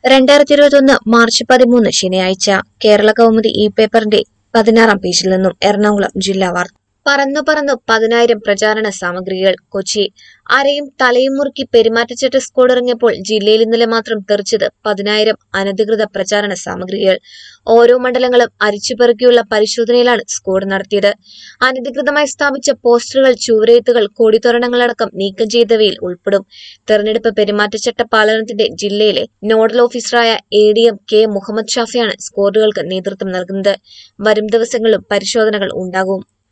രണ്ടായിരത്തി ഇരുപത്തൊന്ന് മാർച്ച് പതിമൂന്ന് ശനിയാഴ്ച കേരള കൗമുദി ഇ പേപ്പറിന്റെ പതിനാറാം പേജിൽ നിന്നും എറണാകുളം ജില്ലാ വാർത്ത പറന്നു പറന്നു പതിനായിരം പ്രചാരണ സാമഗ്രികൾ കൊച്ചി അരയും തലയും മുറുക്കി പെരുമാറ്റച്ചട്ട സ്ക്വാഡ് ഇറങ്ങിയപ്പോൾ ജില്ലയിൽ ഇന്നലെ മാത്രം തെറിച്ചത് പതിനായിരം അനധികൃത പ്രചാരണ സാമഗ്രികൾ ഓരോ മണ്ഡലങ്ങളും അരിച്ചുപെറുക്കിയുള്ള പരിശോധനയിലാണ് സ്ക്വാഡ് നടത്തിയത് അനധികൃതമായി സ്ഥാപിച്ച പോസ്റ്ററുകൾ ചുവരെഴുത്തുകൾ കൊടിതോരണങ്ങളടക്കം നീക്കം ചെയ്തവയിൽ ഉൾപ്പെടും തെരഞ്ഞെടുപ്പ് പെരുമാറ്റച്ചട്ട പാലനത്തിന്റെ ജില്ലയിലെ നോഡൽ ഓഫീസറായ A D M K Muhammad ഷാഫിയാണ് സ്ക്വാഡുകൾക്ക് നേതൃത്വം നൽകുന്നത് വരും ദിവസങ്ങളിലും പരിശോധനകൾ ഉണ്ടാകും